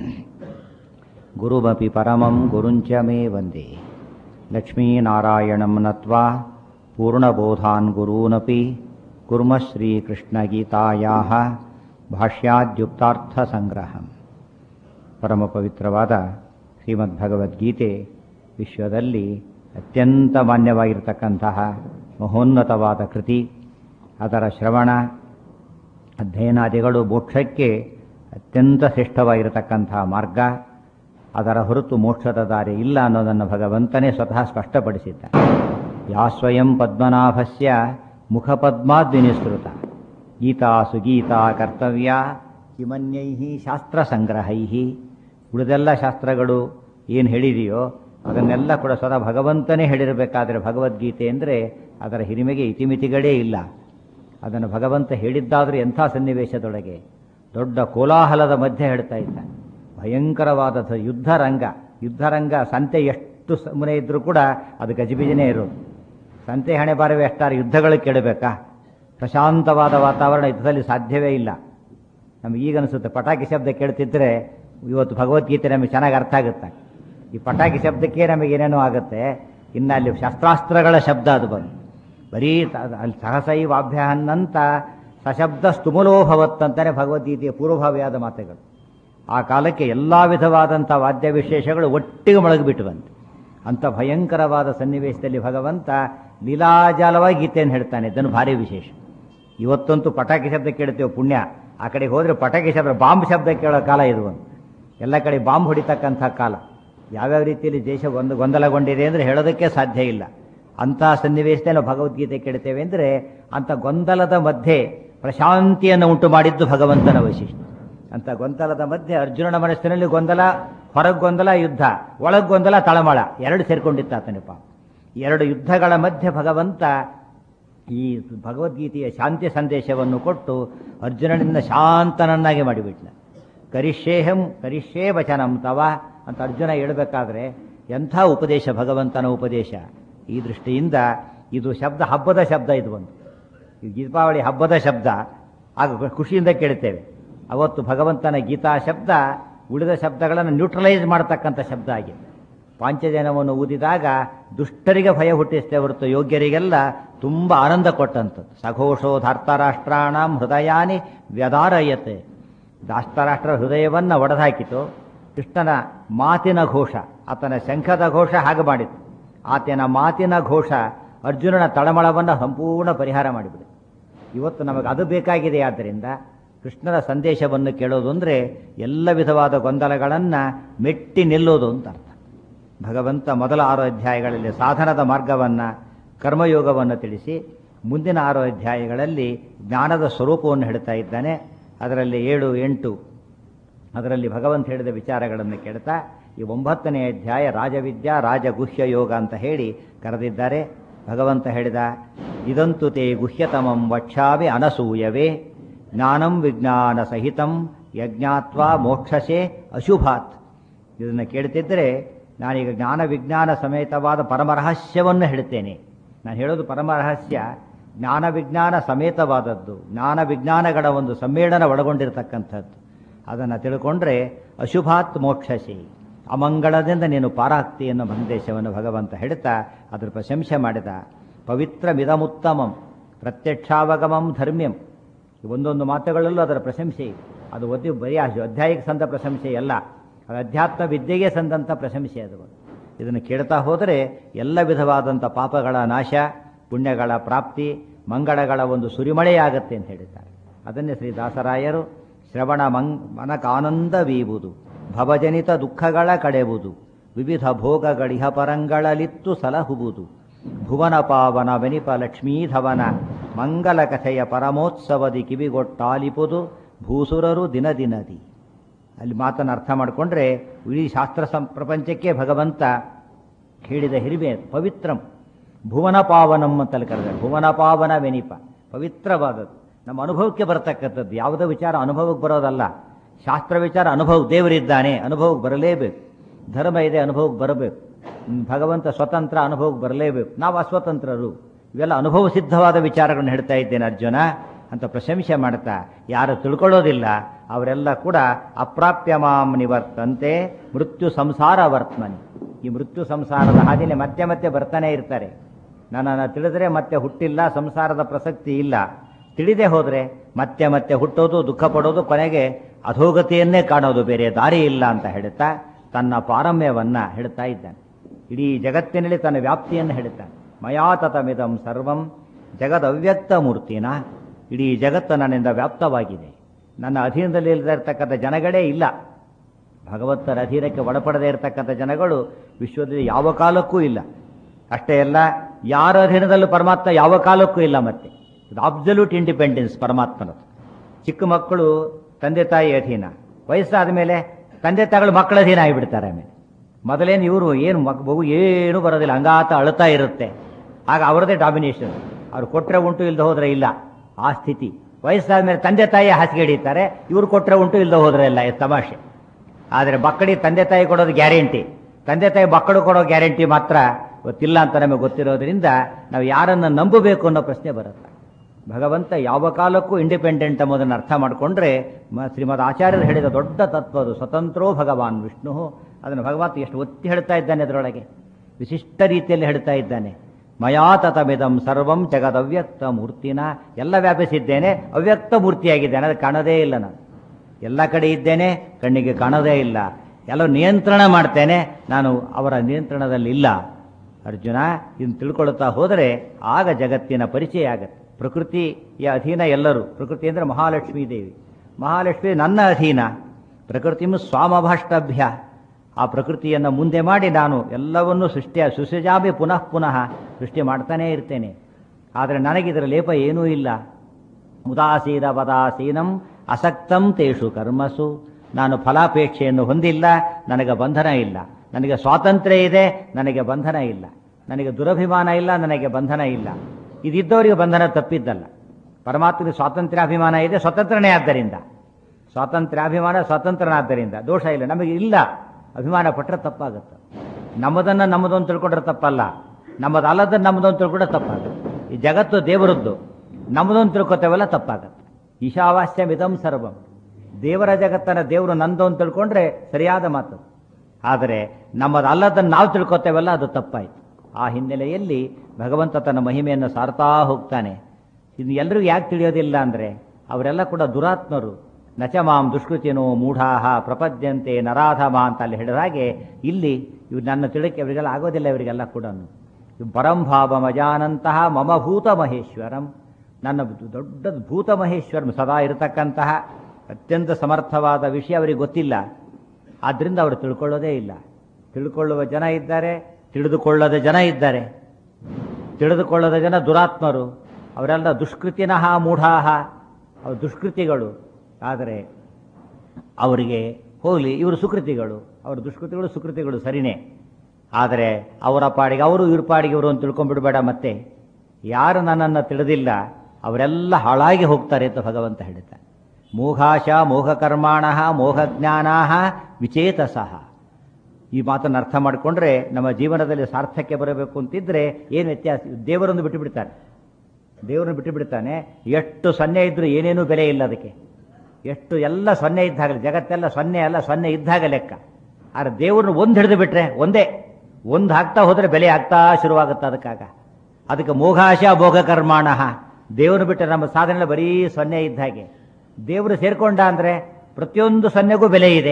गुरुमपि परमं गुरुञ्च मे वन्दे लक्ष्मीनारायणं नत्वा पूर्णबोधान् गुरूनपि कुर्मः श्रीकृष्णगीतायाः ಭಾಷ್ಯಾದ್ಯುಕ್ತಾರ್ಥಸಂಗ್ರಹಂ ಪರಮ ಪವಿತ್ರವಾದ ಶ್ರೀಮದ್ಭಗವದ್ಗೀತೆ ವಿಶ್ವದಲ್ಲಿ ಅತ್ಯಂತ ಮಾನ್ಯವಾಗಿರತಕ್ಕಂತಹ ಮಹೋನ್ನತವಾದ ಕೃತಿ ಅದರ ಶ್ರವಣ ಅಧ್ಯಯನಾದಿಗಳು ಮೋಕ್ಷಕ್ಕೆ ಅತ್ಯಂತ ಶ್ರೇಷ್ಠವಾಗಿರತಕ್ಕಂತಹ ಮಾರ್ಗ ಅದರ ಹೊರತು ಮೋಕ್ಷದ ದಾರಿ ಇಲ್ಲ ಅನ್ನೋದನ್ನು ಭಗವಂತನೇ ಸ್ವತಃ ಸ್ಪಷ್ಟಪಡಿಸಿದ್ದ ಯಾ ಸ್ವಯಂ ಪದ್ಮನಾಭಸ್ಯ ಮುಖಪದ್ಮಾದ್ವಿನಿಸೃತ ಗೀತಾ ಸುಗೀತಾ ಕರ್ತವ್ಯ ಕಿಮನ್ಯೈ ಶಾಸ್ತ್ರಸಂಗ್ರಹೈ ಉಳಿದೆಲ್ಲ ಶಾಸ್ತ್ರಗಳು ಏನು ಹೇಳಿದೆಯೋ ಅದನ್ನೆಲ್ಲ ಕೂಡ ಸ್ವತಃ ಭಗವಂತನೇ ಹೇಳಿರಬೇಕಾದ್ರೆ ಭಗವದ್ಗೀತೆ ಅಂದರೆ ಅದರ ಹಿರಿಮೆಗೆ ಇತಿಮಿತಿಗಳೇ ಇಲ್ಲ ಅದನ್ನು ಭಗವಂತ ಹೇಳಿದ್ದಾದರೂ ಎಂಥ ಸನ್ನಿವೇಶದೊಳಗೆ ದೊಡ್ಡ ಕೋಲಾಹಲದ ಮಧ್ಯೆ ಹೇಳ್ತಾ ಇದ್ದ ಭಯಂಕರವಾದ ಯುದ್ಧರಂಗ ಯುದ್ಧರಂಗ ಸಂತೆ ಎಷ್ಟು ಮುನೆ ಇದ್ದರೂ ಕೂಡ ಅದು ಗಜಿಬಿಜಿನೇ ಇರೋದು ಸಂತೆ ಹಣೆ ಬಾರವೇ ಎಷ್ಟಾರು ಯುದ್ಧಗಳು ಕೇಳಬೇಕಾ ಪ್ರಶಾಂತವಾದ ವಾತಾವರಣ ಯುದ್ಧದಲ್ಲಿ ಸಾಧ್ಯವೇ ಇಲ್ಲ ನಮ್ಗೆ ಈಗ ಅನಿಸುತ್ತೆ ಪಟಾಕಿ ಶಬ್ದ ಕೇಳ್ತಿದ್ರೆ ಇವತ್ತು ಭಗವದ್ಗೀತೆ ನಮಗೆ ಚೆನ್ನಾಗಿ ಅರ್ಥ ಆಗುತ್ತೆ ಈ ಪಟಾಕಿ ಶಬ್ದಕ್ಕೆ ನಮಗೆ ಏನೇನೋ ಆಗುತ್ತೆ ಇನ್ನು ಅಲ್ಲಿ ಶಸ್ತ್ರಾಸ್ತ್ರಗಳ ಶಬ್ದ ಅದು ಬಂದು ಬರೀ ತ- ಅಲ್ಲಿ ಸಹಸೈವಾಭ್ಯಾಹನ್ನಂತ ಸಶಬ್ದ ಸ್ತುಮುಲೋಭವತ್ ಅಂತಾನೆ ಭಗವದ್ಗೀತೆಯ ಪೂರ್ವಭಾವಿಯಾದ ಮಾತುಗಳು ಆ ಕಾಲಕ್ಕೆ ಎಲ್ಲ ವಿಧವಾದಂಥ ವಾದ್ಯ ವಿಶೇಷಗಳು ಒಟ್ಟಿಗೆ ಮೊಳಗಿಬಿಟ್ಟುವಂತೆ ಅಂಥ ಭಯಂಕರವಾದ ಸನ್ನಿವೇಶದಲ್ಲಿ ಭಗವಂತ ಲೀಲಾಜಾಲವಾಗಿ ಗೀತೆಯನ್ನು ಹೇಳ್ತಾನೆ ಇದನ್ನು ಭಾರಿ ವಿಶೇಷ ಇವತ್ತಂತೂ ಪಟಾಕಿ ಶಬ್ದ ಕೇಳ್ತೇವೆ ಪುಣ್ಯ ಆ ಕಡೆಗೆ ಹೋದರೆ ಪಟಾಕಿ ಶಬ್ದ ಬಾಂಬ್ ಶಬ್ದ ಕೇಳೋ ಕಾಲ ಇದು ಒಂದು ಎಲ್ಲ ಕಡೆ ಬಾಂಬ್ ಹೊಡಿತಕ್ಕಂಥ ಕಾಲ ಯಾವ್ಯಾವ ರೀತಿಯಲ್ಲಿ ದೇಶ ಒಂದು ಗೊಂದಲಗೊಂಡಿದೆ ಅಂದರೆ ಹೇಳೋದಕ್ಕೆ ಸಾಧ್ಯ ಇಲ್ಲ ಅಂಥ ಸನ್ನಿವೇಶದಲ್ಲಿ ನಾವು ಭಗವದ್ಗೀತೆ ಕೇಳ್ತೇವೆ ಅಂದರೆ ಅಂಥ ಗೊಂದಲದ ಮಧ್ಯೆ ಪ್ರಶಾಂತಿಯನ್ನು ಉಂಟು ಮಾಡಿದ್ದು ಭಗವಂತನ ವೈಶಿಷ್ಟ್ಯ ಅಂತ ಗೊಂದಲದ ಮಧ್ಯೆ ಅರ್ಜುನನ ಮನಸ್ಸಿನಲ್ಲಿ ಗೊಂದಲ ಹೊರಗೆ ಗೊಂದಲ ಯುದ್ಧ ಒಳಗೆ ಗೊಂದಲ ತಳಮಳ ಎರಡು ಸೇರ್ಕೊಂಡಿತ್ತು ಆತನಿಪ್ಪ ಎರಡು ಯುದ್ಧಗಳ ಮಧ್ಯೆ ಭಗವಂತ ಈ ಭಗವದ್ಗೀತೆಯ ಶಾಂತಿ ಸಂದೇಶವನ್ನು ಕೊಟ್ಟು ಅರ್ಜುನನಿಂದ ಶಾಂತನನ್ನಾಗಿ ಮಾಡಿಬಿಟ್ನ ಕರಿಷ್ಯೇಹಂ ಕರಿಷ್ಯೇ ವಚನಂ ತವ ಅಂತ ಅರ್ಜುನ ಹೇಳಬೇಕಾದ್ರೆ ಎಂಥ ಉಪದೇಶ ಭಗವಂತನ ಉಪದೇಶ ಈ ದೃಷ್ಟಿಯಿಂದ ಇದು ಶಬ್ದ ಹಬ್ಬದ ಶಬ್ದ ಇದು ಒಂದು ಈ ದೀಪಾವಳಿ ಹಬ್ಬದ ಶಬ್ದ ಆಗ ಖುಷಿಯಿಂದ ಕೇಳ್ತೇವೆ ಅವತ್ತು ಭಗವಂತನ ಗೀತಾ ಶಬ್ದ ಉಳಿದ ಶಬ್ದಗಳನ್ನು ನ್ಯೂಟ್ರಲೈಸ್ ಮಾಡತಕ್ಕಂಥ ಶಬ್ದ ಆಗಿದೆ ಪಾಂಚಜನವನ್ನು ಊದಿದಾಗ ದುಷ್ಟರಿಗೆ ಭಯ ಹುಟ್ಟಿಸ್ತೇ ಹೊರತು ಯೋಗ್ಯರಿಗೆಲ್ಲ ತುಂಬ ಆನಂದ ಕೊಟ್ಟಂಥದ್ದು ಸಘೋಷೋಧಾರ್ತರಾಷ್ಟ್ರಾಣಂ ಹೃದಯಾನಿ ವ್ಯದಾರಯತೆ ದಾಷ್ಟ್ರಾಷ್ಟ್ರ ಹೃದಯವನ್ನು ಒಡೆದಾಕಿತು ಕೃಷ್ಣನ ಮಾತಿನ ಘೋಷ ಆತನ ಶಂಖದ ಘೋಷ ಹಾಗೆ ಮಾಡಿತು ಆತನ ಮಾತಿನ ಘೋಷ ಅರ್ಜುನನ ತಳಮಳವನ್ನು ಸಂಪೂರ್ಣ ಪರಿಹಾರ ಮಾಡಿಬಿಡು ಇವತ್ತು ನಮಗೆ ಅದು ಬೇಕಾಗಿದೆ ಆದ್ದರಿಂದ ಕೃಷ್ಣನ ಸಂದೇಶವನ್ನು ಕೇಳೋದು ಅಂದರೆ ಎಲ್ಲ ವಿಧವಾದ ಗೊಂದಲಗಳನ್ನು ಮೆಟ್ಟಿ ನಿಲ್ಲೋದು ಅಂತ ಅರ್ಥ ಭಗವಂತ ಮೊದಲ ಆರು ಅಧ್ಯಾಯಗಳಲ್ಲಿ ಸಾಧನದ ಮಾರ್ಗವನ್ನು ಕರ್ಮಯೋಗವನ್ನು ತಿಳಿಸಿ ಮುಂದಿನ ಆರು ಅಧ್ಯಾಯಗಳಲ್ಲಿ ಜ್ಞಾನದ ಸ್ವರೂಪವನ್ನು ಹೇಳ್ತಾ ಇದ್ದಾನೆ ಅದರಲ್ಲಿ ಏಳು ಎಂಟು ಅದರಲ್ಲಿ ಭಗವಂತ ಹೇಳಿದ ವಿಚಾರಗಳನ್ನು ಕೇಳ್ತಾ ಈ ಒಂಬತ್ತನೇ ಅಧ್ಯಾಯ ರಾಜವಿದ್ಯಾ ರಾಜಗುಹ್ಯ ಯೋಗ ಅಂತ ಹೇಳಿ ಕರೆದಿದ್ದಾರೆ ಭಗವಂತ ಹೇಳಿದ ಇದಂತು ತೇ ಗುಹ್ಯತಮಂ ವಕ್ಷಾವಿ ಅನಸೂಯವೇ ಜ್ಞಾನಂ ವಿಜ್ಞಾನ ಸಹಿತಂ ಯಜ್ಞಾತ್ವ ಮೋಕ್ಷಸೆ ಅಶುಭಾತ್ ಇದನ್ನು ಕೇಳ್ತಿದ್ದರೆ ನಾನೀಗ ಜ್ಞಾನ ವಿಜ್ಞಾನ ಸಮೇತವಾದ ಪರಮರಹಸ್ಯವನ್ನು ಹೇಳ್ತೇನೆ ನಾನು ಹೇಳೋದು ಪರಮರಹಸ್ಯ ಜ್ಞಾನ ವಿಜ್ಞಾನ ಸಮೇತವಾದದ್ದು ಜ್ಞಾನ ವಿಜ್ಞಾನಗಳ ಒಂದು ಸಮ್ಮೇಳನ ಒಳಗೊಂಡಿರತಕ್ಕಂಥದ್ದು ಅದನ್ನು ತಿಳ್ಕೊಂಡ್ರೆ ಅಶುಭಾತ್ ಮೋಕ್ಷಸಿ ಅಮಂಗಳದಿಂದ ನೀನು ಪಾರಾಗ್ತಿ ಅನ್ನೋ ಸಂದೇಶವನ್ನು ಭಗವಂತ ಹೇಳ್ತಾ ಅದರ ಪ್ರಶಂಸೆ ಮಾಡಿದ ಪವಿತ್ರ ಮಿದಮುತ್ತಮಂ ಪ್ರತ್ಯಕ್ಷಾವಗಮಂ ಧರ್ಮ್ಯಂ ಒಂದೊಂದು ಮಾತುಗಳಲ್ಲೂ ಅದರ ಪ್ರಶಂಸೆ ಇದೆ ಅದು ಒದ್ದು ಬರೀ ಆ ಅಧ್ಯಾಯಕ್ಕೆ ಸಂದ ಪ್ರಶಂಸೆ ಅಲ್ಲ ಅದು ಅಧ್ಯಾತ್ಮ ವಿದ್ಯೆಗೆ ಸಂದಂಥ ಪ್ರಶಂಸೆ ಅದು ಇದನ್ನು ಕೇಳ್ತಾ ಹೋದರೆ ಎಲ್ಲ ವಿಧವಾದಂಥ ಪಾಪಗಳ ನಾಶ ಪುಣ್ಯಗಳ ಪ್ರಾಪ್ತಿ ಮಂಗಳಗಳ ಒಂದು ಸುರಿಮಳೆಯಾಗತ್ತೆ ಅಂತ ಹೇಳಿದ್ದಾರೆ ಅದನ್ನೇ ಶ್ರೀ ದಾಸರಾಯರು ಶ್ರವಣ ಮಂಗ್ ಮನಕಾನಂದವೀವುದು ಭವಜನಿತ ದುಃಖಗಳ ಕಡೆವುದು ವಿವಿಧ ಭೋಗಗಳಿಹ ಪರಂಗಳಲಿತ್ತು ಸಲಹುವುದು ಭುವನ ಪಾವನ ವೆನಿಪ ಲಕ್ಷ್ಮೀಧವನ ಮಂಗಲ ಕಥೆಯ ಪರಮೋತ್ಸವದಿ ಕಿವಿಗೊಟ್ಟಾಲಿಪುದು ಭೂಸುರರು ದಿನ ದಿನದಿ ಅಲ್ಲಿ ಮಾತನ್ನು ಅರ್ಥ ಮಾಡಿಕೊಂಡ್ರೆ ಇಡೀ ಶಾಸ್ತ್ರ ಸಂ ಪ್ರಪಂಚಕ್ಕೆ ಭಗವಂತ ಹೇಳಿದ ಹಿರಿಮೆ ಅದು. ಪವಿತ್ರಂ ಭುವನ ಪಾವನಂ ಅಂತಲ್ಲಿ ಕರೆದಾರೆ ಭುವನ ಪಾವನ ವೆನಿಪ ಪವಿತ್ರವಾದದ್ದು ನಮ್ಮ ಅನುಭವಕ್ಕೆ ಬರತಕ್ಕಂಥದ್ದು ಯಾವುದೋ ವಿಚಾರ ಅನುಭವಕ್ಕೆ ಬರೋದಲ್ಲ ಶಾಸ್ತ್ರ ವಿಚಾರ ಅನುಭವ ದೇವರಿದ್ದಾನೆ ಅನುಭವಕ್ಕೆ ಬರಲೇಬೇಕು ಧರ್ಮ ಇದೆ ಅನುಭವಕ್ಕೆ ಬರಬೇಕು ಹ್ಮ್, ಭಗವಂತ ಸ್ವತಂತ್ರ ಅನುಭವಕ್ಕೆ ಬರಲೇಬೇಕು ನಾವು ಅಸ್ವತಂತ್ರರು ಇವೆಲ್ಲ ಅನುಭವ ಸಿದ್ಧವಾದ ವಿಚಾರಗಳನ್ನು ಹೇಳ್ತಾ ಇದ್ದೇನೆ ಅರ್ಜುನ ಅಂತ ಪ್ರಶಂಸೆ ಮಾಡ್ತಾ ಯಾರು ತಿಳ್ಕೊಳ್ಳೋದಿಲ್ಲ ಅವರೆಲ್ಲ ಕೂಡ ಅಪ್ರಾಪ್ಯ ಮಾಂ ನಿವರ್ತಂತೆ ಮೃತ್ಯು ಸಂಸಾರ ವರ್ತಮನಿ ಈ ಮೃತ್ಯು ಸಂಸಾರದ ಹಾದಿನೇ ಮತ್ತೆ ಮತ್ತೆ ಬರ್ತಾನೆ ಇರ್ತಾರೆ ನನ್ನನ್ನು ತಿಳಿದರೆ ಮತ್ತೆ ಹುಟ್ಟಿಲ್ಲ ಸಂಸಾರದ ಪ್ರಸಕ್ತಿ ಇಲ್ಲ ತಿಳಿದೇ ಹೋದರೆ ಮತ್ತೆ ಮತ್ತೆ ಹುಟ್ಟೋದು ದುಃಖ ಪಡೋದು ಕೊನೆಗೆ ಅಧೋಗತಿಯನ್ನೇ ಕಾಣೋದು ಬೇರೆ ದಾರಿ ಇಲ್ಲ ಅಂತ ಹೇಳ್ತಾ ತನ್ನ ಪಾರಮ್ಯವನ್ನ ಹೇಳ್ತಾ ಇದ್ದಾನೆ ಇಡೀ ಜಗತ್ತಿನಲ್ಲಿ ತನ್ನ ವ್ಯಾಪ್ತಿಯನ್ನು ಹೇಳ್ತಾನೆ ಮಯಾತತಮಿದಂ ಸರ್ವಂ ಜಗದವ್ಯಕ್ತ ಮೂರ್ತಿನ ಇಡೀ ಜಗತ್ತು ನನ್ನಿಂದ ವ್ಯಾಪ್ತವಾಗಿದೆ ನನ್ನ ಅಧೀನದಲ್ಲಿ ಇರತಕ್ಕಂಥ ಜನಗಳೇ ಇಲ್ಲ ಭಗವಂತನ ಅಧೀನಕ್ಕೆ ಒಳಪಡದೇ ಇರತಕ್ಕಂಥ ಜನಗಳು ವಿಶ್ವದಲ್ಲಿ ಯಾವ ಕಾಲಕ್ಕೂ ಇಲ್ಲ ಅಷ್ಟೇ ಅಲ್ಲ ಯಾರ ಅಧೀನದಲ್ಲೂ ಪರಮಾತ್ಮ ಯಾವ ಕಾಲಕ್ಕೂ ಇಲ್ಲ ಮತ್ತೆ ಇದು ಅಬ್ಸಲ್ಯೂಟ್ ಇಂಡಿಪೆಂಡೆನ್ಸ್ ಪರಮಾತ್ಮನದು ಚಿಕ್ಕ ಮಕ್ಕಳು ತಂದೆ ತಾಯಿ ಅಧೀನ ವಯಸ್ಸಾದ ಮೇಲೆ ತಂದೆ ತಾಯಿಗಳು ಮಕ್ಕಳ ಅಧೀನ ಆಗಿಬಿಡ್ತಾರೆ ಆಮೇಲೆ ಮೊದಲೇನು ಇವರು ಏನು ಮಕ್ ಮಗು ಏನೂ ಬರೋದಿಲ್ಲ ಹಂಗಾತ ಅಳ್ತಾ ಇರುತ್ತೆ ಆಗ ಅವರದೇ ಡಾಮಿನೇಷನ್ ಅವ್ರು ಕೊಟ್ಟರೆ ಉಂಟು ಇಲ್ಲದೆ ಹೋದ್ರೆ ಇಲ್ಲ ಆ ಸ್ಥಿತಿ ವಯಸ್ಸಾದ ಮೇಲೆ ತಂದೆ ತಾಯಿ ಹಾಸಿಗೆ ಹಿಡಿತಾರೆ ಇವ್ರು ಕೊಟ್ಟರೆ ಉಂಟು ಇಲ್ಲದೆ ಹೋದ್ರೆ ಇಲ್ಲ ಇದು ತಮಾಷೆ ಆದರೆ ಮಕ್ಕಳಿಗೆ ತಂದೆ ತಾಯಿ ಕೊಡೋದು ಗ್ಯಾರಂಟಿ ತಂದೆ ತಾಯಿ ಮಕ್ಕಳು ಕೊಡೋ ಗ್ಯಾರಂಟಿ ಮಾತ್ರ ಗೊತ್ತಿಲ್ಲ ಅಂತ ನಮಗೆ ಗೊತ್ತಿರೋದ್ರಿಂದ ನಾವು ಯಾರನ್ನು ನಂಬಬೇಕು ಅನ್ನೋ ಪ್ರಶ್ನೆ ಬರುತ್ತೆ ಭಗವಂತ ಯಾವ ಕಾಲಕ್ಕೂ ಇಂಡಿಪೆಂಡೆಂಟ್ ಎಂಬುದನ್ನು ಅರ್ಥ ಮಾಡಿಕೊಂಡ್ರೆ ಶ್ರೀಮದ್ ಆಚಾರ್ಯರು ಹೇಳಿದ ದೊಡ್ಡ ತತ್ವ ಅದು ಸ್ವತಂತ್ರೋ ಭಗವಾನ್ ವಿಷ್ಣು ಅದನ್ನು ಭಗವಂತ ಎಷ್ಟು ಒತ್ತಿ ಹೇಳ್ತಾ ಇದ್ದಾನೆ ಅದರೊಳಗೆ ವಿಶಿಷ್ಟ ರೀತಿಯಲ್ಲಿ ಹೇಳ್ತಾ ಇದ್ದಾನೆ ಮಯಾ ತತಮಿದಂ ಸರ್ವಂ ಜಗದವ್ಯಕ್ತ ಮೂರ್ತಿನ ಎಲ್ಲ ವ್ಯಾಪಿಸಿದ್ದೇನೆ ಅವ್ಯಕ್ತ ಮೂರ್ತಿಯಾಗಿದ್ದೇನೆ ಅದು ಕಾಣೋದೇ ಇಲ್ಲ ನಾನು ಎಲ್ಲ ಕಡೆ ಇದ್ದೇನೆ ಕಣ್ಣಿಗೆ ಕಾಣೋದೇ ಇಲ್ಲ ಎಲ್ಲ ನಿಯಂತ್ರಣ ಮಾಡ್ತೇನೆ ನಾನು ಅವರ ನಿಯಂತ್ರಣದಲ್ಲಿ ಇಲ್ಲ ಅರ್ಜುನ ಇದನ್ನು ತಿಳ್ಕೊಳ್ತಾ ಹೋದರೆ ಆಗ ಜಗತ್ತಿನ ಪರಿಚಯ ಆಗತ್ತೆ ಪ್ರಕೃತಿಯ ಅಧೀನ ಎಲ್ಲರೂ ಪ್ರಕೃತಿ ಅಂದರೆ ಮಹಾಲಕ್ಷ್ಮೀ ದೇವಿ ಮಹಾಲಕ್ಷ್ಮಿ ನನ್ನ ಅಧೀನ ಪ್ರಕೃತಿಯು ಸ್ವಾಮಭಾಷ್ಟಭ್ಯ ಆ ಪ್ರಕೃತಿಯನ್ನು ಮುಂದೆ ಮಾಡಿ ನಾನು ಎಲ್ಲವನ್ನೂ ಸೃಷ್ಟಿಯ ಸುಸಜಾಮಿ ಪುನಃ ಪುನಃ ಸೃಷ್ಟಿ ಮಾಡ್ತಾನೇ ಇರ್ತೇನೆ ಆದರೆ ನನಗಿದರ ಲೇಪ ಏನೂ ಇಲ್ಲ ಉದಾಸೀನ ಪದಾಸೀನಂ ಅಸಕ್ತಂ ತೇಷು ಕರ್ಮಸು ನಾನು ಫಲಾಪೇಕ್ಷೆಯನ್ನು ಹೊಂದಿಲ್ಲ ನನಗೆ ಬಂಧನ ಇಲ್ಲ ನನಗೆ ಸ್ವಾತಂತ್ರ್ಯ ಇದೆ ನನಗೆ ಬಂಧನ ಇಲ್ಲ ನನಗೆ ದುರಭಿಮಾನ ಇಲ್ಲ ನನಗೆ ಬಂಧನ ಇಲ್ಲ ಇದಿದ್ದವರಿಗೆ ಬಂಧನ ತಪ್ಪಿದ್ದಲ್ಲ ಪರಮಾತ್ಮನಿಗೆ ಸ್ವಾತಂತ್ರ್ಯಾಭಿಮಾನ ಇದೆ ಸ್ವತಂತ್ರನೇ ಆದ್ದರಿಂದ ಸ್ವಾತಂತ್ರ್ಯಾಭಿಮಾನ ಸ್ವತಂತ್ರನಾದ್ದರಿಂದ ದೋಷ ಇಲ್ಲ ನಮಗೆ ಇಲ್ಲ ಅಭಿಮಾನ ಪಟ್ಟರೆ ತಪ್ಪಾಗುತ್ತೆ ನಮ್ಮದನ್ನು ನಮ್ಮದೊಂದು ತಿಳ್ಕೊಂಡ್ರೆ ತಪ್ಪಲ್ಲ ನಮ್ಮದಲ್ಲದನ್ನು ನಮ್ಮದೊಂದು ತಿಳ್ಕೊಂಡ್ರೆ ತಪ್ಪಾಗುತ್ತೆ ಈ ಜಗತ್ತು ದೇವರದ್ದು ನಮ್ಮದೊಂದು ತಿಳ್ಕೊತೇವಲ್ಲ ತಪ್ಪಾಗತ್ತೆ ಈಶಾವಾಸ್ಯ ಮಿದಂ ಸರ್ವಂ ದೇವರ ಜಗತ್ತನ್ನ ದೇವರು ನಂದು ಅಂತ ತಿಳ್ಕೊಂಡ್ರೆ ಸರಿಯಾದ ಮಾತು ಆದರೆ ನಮ್ಮದಲ್ಲದನ್ನು ನಾವು ತಿಳ್ಕೊತೇವಲ್ಲ ಅದು ತಪ್ಪಾಯಿತು ಆ ಹಿನ್ನೆಲೆಯಲ್ಲಿ ಭಗವಂತ ತನ್ನ ಮಹಿಮೆಯನ್ನು ಸಾರ್ತಾ ಹೋಗ್ತಾನೆ ಇದು ಎಲ್ಲರಿಗೂ ಯಾಕೆ ತಿಳಿಯೋದಿಲ್ಲ ಅಂದರೆ ಅವರೆಲ್ಲ ಕೂಡ ದುರಾತ್ಮರು ನಚ ಮಾಂ ದುಷ್ಕೃತಿನೋ ಮೂಢಾಹ ಪ್ರಪದ್ಯಂತೆ ನರಾಧಮ ಅಂತ ಅಲ್ಲಿ ಹೇಳಿದ ಹಾಗೆ ಇಲ್ಲಿ ಇವು ನನ್ನ ತಿಳಕ್ಕೆ ಅವರಿಗೆಲ್ಲ ಆಗೋದಿಲ್ಲ ಇವರಿಗೆಲ್ಲ ಕೂಡ ಪರಂಭಾವ ಮಜಾನಂತಹ ಮಮ ಭೂತ ಮಹೇಶ್ವರಂ ನನ್ನ ದೊಡ್ಡ ಭೂತ ಮಹೇಶ್ವರಂ ಸದಾ ಇರತಕ್ಕಂತಹ ಅತ್ಯಂತ ಸಮರ್ಥವಾದ ವಿಷಯ ಅವರಿಗೆ ಗೊತ್ತಿಲ್ಲ ಆದ್ದರಿಂದ ಅವರು ತಿಳ್ಕೊಳ್ಳೋದೇ ಇಲ್ಲ ತಿಳ್ಕೊಳ್ಳುವ ಜನ ಇದ್ದಾರೆ ತಿಳಿದುಕೊಳ್ಳದ ಜನ ಇದ್ದಾರೆ ತಿಳಿದುಕೊಳ್ಳದ ಜನ ದುರಾತ್ಮರು ಅವರೆಲ್ಲ ದುಷ್ಕೃತಿನಃ ಮೂಢಾಹ ಅವರು ದುಷ್ಕೃತಿಗಳು ಆದರೆ ಅವರಿಗೆ ಹೋಗಲಿ ಇವರು ಸುಕೃತಿಗಳು ಅವರು ದುಷ್ಕೃತಿಗಳು ಸುಕೃತಿಗಳು ಸರಿನೇ ಆದರೆ ಅವರ ಪಾಡಿಗೆ ಅವರು ಇವ್ರ ಪಾಡಿಗೆ ಇವರು ಅಂತ ತಿಳ್ಕೊಂಡ್ಬಿಡ್ಬೇಡ ಮತ್ತೆ ಯಾರು ನನ್ನನ್ನು ತಿಳಿದಿಲ್ಲ ಅವರೆಲ್ಲ ಹಾಳಾಗಿ ಹೋಗ್ತಾರೆ ಅಂತ ಭಗವಂತ ಹೇಳ್ತಾನೆ ಮೋಘಾಶ ಮೋಹಕರ್ಮಾಣ ಮೋಹಜ್ಞಾನ ವಿಚೇತಸಃ ಈ ಮಾತನ್ನು ಅರ್ಥ ಮಾಡಿಕೊಂಡ್ರೆ ನಮ್ಮ ಜೀವನದಲ್ಲಿ ಸಾರ್ಥಕ್ಯ ಬರಬೇಕು ಅಂತಿದ್ರೆ ಏನು ವ್ಯತ್ಯಾಸ ದೇವರನ್ನು ಬಿಟ್ಟು ಬಿಡ್ತಾನೆ ದೇವರನ್ನು ಬಿಟ್ಟು ಬಿಡ್ತಾನೆ ಎಷ್ಟು ಸೊನ್ನೆ ಇದ್ರೂ ಏನೇನೂ ಬೆಲೆ ಇಲ್ಲ ಅದಕ್ಕೆ ಎಷ್ಟು ಎಲ್ಲ ಸೊನ್ನೆ ಇದ್ದಾಗ ಜಗತ್ತೆಲ್ಲ ಸೊನ್ನೆ ಅಲ್ಲ ಸೊನ್ನೆ ಇದ್ದಾಗ ಲೆಕ್ಕ ಆದರೆ ದೇವ್ರನ್ನ ಒಂದು ಹಿಡಿದು ಬಿಟ್ರೆ ಒಂದೇ ಒಂದು ಹಾಕ್ತಾ ಹೋದರೆ ಬೆಲೆ ಆಗ್ತಾ ಶುರುವಾಗುತ್ತೆ ಅದಕ್ಕಾಗ ಅದಕ್ಕೆ ಮೋಘಾಶ ಭೋಗ ಕರ್ಮಾಣ ದೇವರು ಬಿಟ್ಟರೆ ನಮ್ಮ ಸಾಧನೆ ಬರೀ ಸೊನ್ನೆ ಇದ್ದ ಹಾಗೆ ದೇವರು ಸೇರ್ಕೊಂಡ ಅಂದರೆ ಪ್ರತಿಯೊಂದು ಸೊನ್ನೆಗೂ ಬೆಲೆ ಇದೆ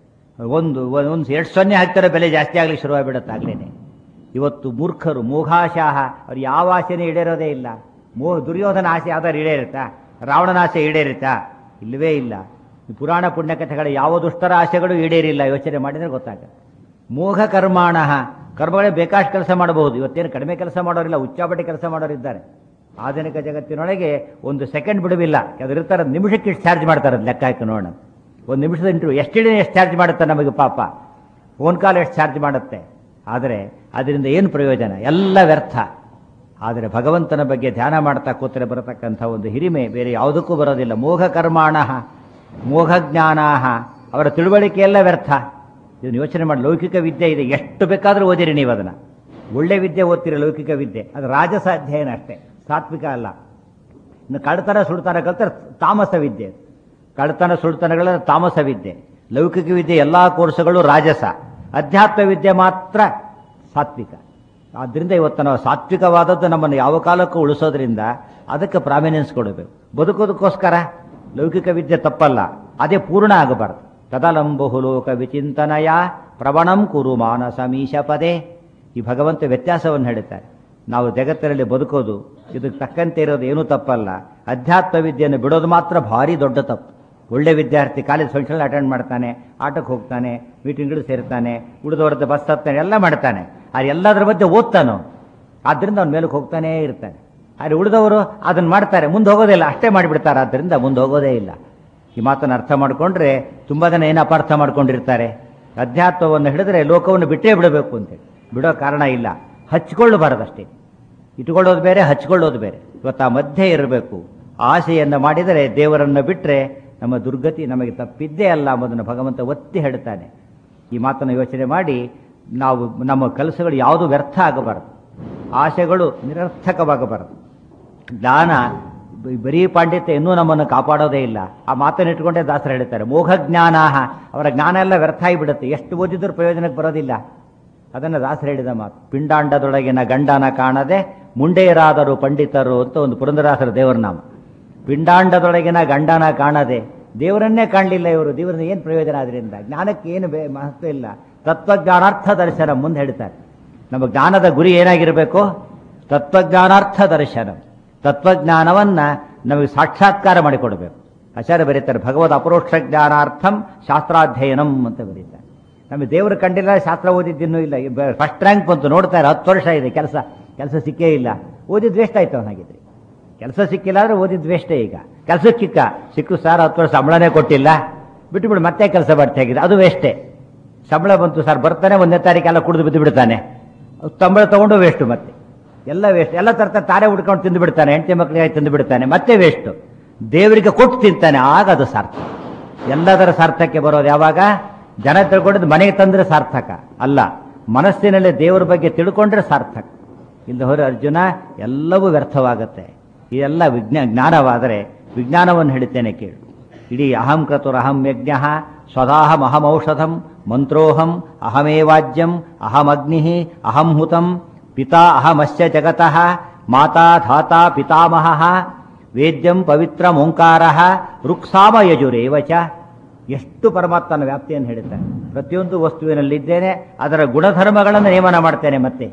ಒಂದು ಒಂದು ಎರಡು ಸೊನ್ನೆ ಹಾಕ್ತಾರೆ ಬೆಲೆ ಜಾಸ್ತಿ ಆಗಲಿ ಶುರುವಾಗಿಬಿಡುತ್ತೆ ಆಗ್ಲೇನೆ ಇವತ್ತು ಮೂರ್ಖರು ಮೋಘಾಶಾಹ ಅವ್ರು ಯಾವ ಆಸೆನೇ ಈಡೇರೋದೇ ಇಲ್ಲ ಮೋಹ ದುರ್ಯೋಧನ ಆಸೆ ಯಾವ್ದಾರು ಈಡೇರುತ್ತಾ ರಾವಣನ ಆಸೆ ಈಡೇರುತ್ತಾ ಇಲ್ಲವೇ ಇಲ್ಲ ಈ ಪುರಾಣ ಪುಣ್ಯಕಥೆಗಳ ಯಾವ ದುಷ್ಟರ ಆಸೆಗಳು ಈಡೇರಿಲ್ಲ ಯೋಚನೆ ಮಾಡಿದರೆ ಗೊತ್ತಾಗುತ್ತೆ ಮೋಹ ಕರ್ಮಾಣ ಕರ್ಮಗಳೇ ಬೇಕಾಷ್ಟು ಕೆಲಸ ಮಾಡಬಹುದು ಇವತ್ತೇನು ಕಡಿಮೆ ಕೆಲಸ ಮಾಡೋರಿಲ್ಲ ಉಚ್ಚಾಪಟ್ಟಿ ಕೆಲಸ ಮಾಡೋರಿದ್ದಾರೆ ಆಧುನಿಕ ಜಗತ್ತಿನೊಳಗೆ ಒಂದು ಸೆಕೆಂಡ್ ಬಿಡುವಿಲ್ಲ ಅದಿರ್ತಾರೆ ನಿಮಿಷಕ್ಕೆ ಇಷ್ಟು ಚಾರ್ಜ್ ಮಾಡ್ತಾರೆ ಅದ್ ಲೆಕ್ಕ ಹಾಕಿ ನೋಡೋಣ ಒಂದು ನಿಮಿಷದ ಇಂಟರ್ವ್ಯೂ ಎಷ್ಟು ಎಷ್ಟು ಚಾರ್ಜ್ ಮಾಡುತ್ತೆ ನಮಗೆ ಪಾಪ ಫೋನ್ ಕಾಲ್ ಎಷ್ಟು ಚಾರ್ಜ್ ಮಾಡುತ್ತೆ ಆದರೆ ಅದರಿಂದ ಏನು ಪ್ರಯೋಜನ ಎಲ್ಲ ವ್ಯರ್ಥ ಆದರೆ ಭಗವಂತನ ಬಗ್ಗೆ ಧ್ಯಾನ ಮಾಡ್ತಾ ಕೂತರೆ ಬರತಕ್ಕಂಥ ಒಂದು ಹಿರಿಮೆ ಬೇರೆ ಯಾವುದಕ್ಕೂ ಬರೋದಿಲ್ಲ ಮೋಘ ಕರ್ಮಾಣ ಮೋಘ ಜ್ಞಾನಾಹ ಅವರ ತಿಳುವಳಿಕೆಯೆಲ್ಲ ವ್ಯರ್ಥ ಇದನ್ನು ಯೋಚನೆ ಮಾಡಿ ಲೌಕಿಕ ವಿದ್ಯೆ ಇದೆ ಎಷ್ಟು ಬೇಕಾದರೂ ಓದಿರಿ ನೀವು ಅದನ್ನು ಒಳ್ಳೆ ವಿದ್ಯೆ ಓದ್ತೀರಿ ಲೌಕಿಕ ವಿದ್ಯೆ ಅದು ರಾಜಸ ಅಧ್ಯಯನ ಅಷ್ಟೇ ಸಾತ್ವಿಕ ಅಲ್ಲ ಇನ್ನು ಕಳ್ತನ ಸುಳ್ತನ ಕಲ್ತಾರೆ ತಾಮಸ ವಿದ್ಯೆ ಕಳ್ತನ ಸುಳ್ತನಗಳ ತಾಮಸ ವಿದ್ಯೆ ಲೌಕಿಕ ವಿದ್ಯೆ ಎಲ್ಲ ಕೋರ್ಸುಗಳು ರಾಜಸ ಅಧ್ಯಾತ್ಮ ವಿದ್ಯೆ ಮಾತ್ರ ಸಾತ್ವಿಕ ಆದ್ದರಿಂದ ಇವತ್ತು ನಾವು ಸಾತ್ವಿಕವಾದದ್ದು ನಮ್ಮನ್ನು ಯಾವ ಕಾಲಕ್ಕೂ ಉಳಿಸೋದ್ರಿಂದ ಅದಕ್ಕೆ ಪ್ರಾಮಿನೆನ್ಸ್ ಕೊಡಬೇಕು ಬದುಕೋದಕ್ಕೋಸ್ಕರ ಲೌಕಿಕ ವಿದ್ಯೆ ತಪ್ಪಲ್ಲ ಅದೇ ಪೂರ್ಣ ಆಗಬಾರ್ದು ತದಲಂಬಹು ಲೋಕ ವಿಚಿಂತನಯ ಪ್ರವಣಂ ಕುರು ಮಾನಸಮೀಶ ಪದೇ ಈ ಭಗವಂತ ವ್ಯತ್ಯಾಸವನ್ನು ಹೇಳ್ತಾರೆ ನಾವು ಜಗತ್ತಿನಲ್ಲಿ ಬದುಕೋದು ಇದಕ್ಕೆ ತಕ್ಕಂತೆ ಇರೋದು ಏನೂ ತಪ್ಪಲ್ಲ ಅಧ್ಯಾತ್ಮ ವಿದ್ಯೆಯನ್ನು ಬಿಡೋದು ಮಾತ್ರ ಭಾರಿ ದೊಡ್ಡ ತಪ್ಪು ಒಳ್ಳೆ ವಿದ್ಯಾರ್ಥಿ ಕಾಲೇಜ್ ಫಂಕ್ಷನ್ ಅಟೆಂಡ್ ಮಾಡ್ತಾನೆ ಆಟಕ್ಕೆ ಹೋಗ್ತಾನೆ ಮೀಟಿಂಗ್ಗಳು ಸೇರ್ತಾನೆ ಉಳಿದವರದ್ದು ಬಸ್ ಹತ್ತಾನೆ ಎಲ್ಲ ಮಾಡ್ತಾನೆ ಆ ಎಲ್ಲದರ ಮಧ್ಯೆ ಓದ್ತಾನೋ ಆದ್ದರಿಂದ ಅವ್ನ ಮೇಲಕ್ಕೆ ಹೋಗ್ತಾನೇ ಇರ್ತಾನೆ ಆದರೆ ಉಳಿದವರು ಅದನ್ನು ಮಾಡ್ತಾರೆ ಮುಂದೆ ಹೋಗೋದಿಲ್ಲ ಅಷ್ಟೇ ಮಾಡಿಬಿಡ್ತಾರೆ ಆದ್ದರಿಂದ ಮುಂದೆ ಹೋಗೋದೇ ಇಲ್ಲ ಈ ಮಾತನ್ನು ಅರ್ಥ ಮಾಡಿಕೊಂಡ್ರೆ ತುಂಬ ಜನ ಏನು ಅಪಾರ್ಥ ಮಾಡ್ಕೊಂಡಿರ್ತಾರೆ ಅಧ್ಯಾತ್ಮವನ್ನು ಹಿಡಿದ್ರೆ ಲೋಕವನ್ನು ಬಿಟ್ಟೇ ಬಿಡಬೇಕು ಅಂತೇಳಿ ಬಿಡೋ ಕಾರಣ ಇಲ್ಲ ಹಚ್ಕೊಳ್ಳಬಾರದಷ್ಟೇ ಇಟ್ಕೊಳ್ಳೋದು ಬೇರೆ ಹಚ್ಕೊಳ್ಳೋದು ಬೇರೆ ಇವತ್ತು ಆ ಮಧ್ಯೆ ಇರಬೇಕು ಆಸೆಯನ್ನು ಮಾಡಿದರೆ ದೇವರನ್ನು ಬಿಟ್ಟರೆ ನಮ್ಮ ದುರ್ಗತಿ ನಮಗೆ ತಪ್ಪಿದ್ದೇ ಅಲ್ಲ ಎಂಬುದನ್ನು ಭಗವಂತ ಒತ್ತಿ ಹೇಳ್ತಾನೆ ಈ ಮಾತನ್ನು ಯೋಚನೆ ಮಾಡಿ ನಾವು ನಮ್ಮ ಕೆಲಸಗಳು ಯಾವುದು ವ್ಯರ್ಥ ಆಗಬಾರದು ಆಸೆಗಳು ನಿರರ್ಥಕವಾಗಬಾರದು ಜ್ಞಾನ ಬ- ಬರೀ ಪಾಂಡಿತ್ಯ ಇನ್ನೂ ನಮ್ಮನ್ನು ಕಾಪಾಡೋದೇ ಇಲ್ಲ ಆ ಮಾತನ್ನು ಇಟ್ಕೊಂಡೇ ದಾಸರು ಹೇಳ್ತಾರೆ ಮೋಹ ಜ್ಞಾನ ಅವರ ಜ್ಞಾನ ಎಲ್ಲ ವ್ಯರ್ಥ ಆಗಿಬಿಡುತ್ತೆ ಎಷ್ಟು ಓದಿದ್ರೂ ಪ್ರಯೋಜನಕ್ಕೆ ಬರೋದಿಲ್ಲ ಅದನ್ನು ದಾಸರು ಹೇಳಿದ ಮಾತು ಪಿಂಡಾಂಡದೊಳಗಿನ ಗಂಡನ ಕಾಣದೆ ಮುಂಡೇರಾದರು ಪಂಡಿತರು ಅಂತ ಒಂದು ಪುರಂದರಾಸರ ದೇವರ ನಾಮ ಪಿಂಡಾಂಡದೊಳಗಿನ ಗಂಡನ ಕಾಣದೆ ದೇವರನ್ನೇ ಕಾಣಲಿಲ್ಲ ಇವರು ದೇವರನ್ನ ಏನು ಪ್ರಯೋಜನ ಅದರಿಂದ ಜ್ಞಾನಕ್ಕೆ ಏನು ಬೇ ಮಹತ್ವ ಇಲ್ಲ ತತ್ವಜ್ಞಾನಾರ್ಥ ದರ್ಶನ ಮುಂದೆ ಹೇಳ್ತಾರೆ ನಮ್ಮ ಜ್ಞಾನದ ಗುರಿ ಏನಾಗಿರಬೇಕು ತತ್ವಜ್ಞಾನಾರ್ಥ ದರ್ಶನ ತತ್ವಜ್ಞಾನವನ್ನ ನಮಗೆ ಸಾಕ್ಷಾತ್ಕಾರ ಮಾಡಿಕೊಡಬೇಕು ಆಚಾರ್ಯ ಬರೀತಾರೆ ಭಗವದ್ ಅಪರೋಕ್ಷ ಜ್ಞಾನಾರ್ಥಂ ಶಾಸ್ತ್ರಾಧ್ಯಯನಂ ಅಂತ ಬರೀತಾರೆ ನಮಗೆ ದೇವರು ಕಂಡಿಲ್ಲ ಶಾಸ್ತ್ರ ಓದಿದ್ದಿನ್ನೂ ಇಲ್ಲ ಫಸ್ಟ್ ರ್ಯಾಂಕ್ ಬಂತು ನೋಡ್ತಾರೆ ಹತ್ತು ವರ್ಷ ಇದೆ ಕೆಲಸ ಕೆಲಸ ಸಿಕ್ಕೇ ಇಲ್ಲ ಓದಿದ್ ವೇಸ್ಟ್ ಆಯ್ತು ಅವನಾಗಿದ್ರಿ ಕೆಲಸ ಸಿಕ್ಕಿಲ್ಲ ಅಂದ್ರೆ ಓದಿದ್ ವೇಸ್ಟೇ ಈಗ ಕೆಲಸಕ್ಕೆ ಸಿಕ್ಕ ಸಿಕ್ಕು ಸರ್ ಹತ್ತು ವರ್ಷ ಸಂಬಳನೇ ಕೊಟ್ಟಿಲ್ಲ ಬಿಟ್ಟು ಬಿಡು ಮತ್ತೆ ಕೆಲಸ ಬರ್ತಾ ಆಗಿದೆ ಅದು ವೇಸ್ಟೇ ಸಂಬಳ ಬಂತು ಸರ್ ಬರ್ತಾನೆ ಒಂದನೇ ತಾರೀಕು ಎಲ್ಲ ಕುಡಿದು ಬಿದ್ದು ಬಿಡ್ತಾನೆ ಸಂಬಳ ತಗೊಂಡು ವೇಸ್ಟು ಮತ್ತೆ ಎಲ್ಲ ವೇಸ್ಟ್ ಎಲ್ಲ ತರ್ತಾರೆ ತಾನೇ ಉಡ್ಕೊಂಡು ತಿಂದು ಬಿಡ್ತಾನೆ ಹೆಂಡತಿ ಮಕ್ಕಳಿಗೆ ತಿಂದು ಬಿಡ್ತಾನೆ ಮತ್ತೆ ವೇಸ್ಟು ದೇವರಿಗೆ ಕೊಟ್ಟು ತಿಂತಾನೆ ಆಗ ಅದು ಸಾರ್ಥಕ ಎಲ್ಲದರ ಸಾರ್ಥಕ್ಕೆ ಬರೋದು ಯಾವಾಗ ಜನ ತಿಳ್ಕೊಂಡಿದ್ದು ಮನೆಗೆ ತಂದ್ರೆ ಸಾರ್ಥಕ ಅಲ್ಲ ಮನಸ್ಸಿನಲ್ಲಿ ದೇವರ ಬಗ್ಗೆ ತಿಳ್ಕೊಂಡ್ರೆ ಸಾರ್ಥಕ ಇಲ್ಲದೆ ಹೋದ್ರೆ ಅರ್ಜುನ ಎಲ್ಲವೂ ವ್ಯರ್ಥವಾಗುತ್ತೆ ಇದೆಲ್ಲ ವಿಜ್ಞಾ ಜ್ಞಾನವಾದರೆ ವಿಜ್ಞಾನವನ್ನು ಹೇಳ್ತೇನೆ ಕೇಳು ಇಡೀ ಅಹಂ ಕ್ರತುರಹಂ ಯಜ್ಞ ಸ್ವದಾಹಂ ಅಹಮೌಷಧಂ ಮಂತ್ರೋಹಂ ಅಹಮೇವಾಜ್ಯಂ ಅಹಮಗ್ನಿ ಅಹಂ ಹುತಂ ಪಿತಾ ಅಹಮಸ್ಯ ಜಗತಃ ಮಾತಾ ಧಾತಾ ಪಿತಾಮಹ ವೇದ್ಯಂ ಪವಿತ್ರ ಓಂಕಾರ ರುಕ್ಸಾಮ ಯಜುರೇವ ಚ ಎಷ್ಟು ಪರಮಾತ್ಮನ ವ್ಯಾಪ್ತಿಯನ್ನು ಹೇಳುತ್ತಾನೆ ಪ್ರತಿಯೊಂದು ವಸ್ತುವಿನಲ್ಲಿದ್ದೇನೆ ಅದರ ಗುಣಧರ್ಮಗಳನ್ನು ನೇಮನ ಮಾಡ್ತೇನೆ ಮತ್ತೆ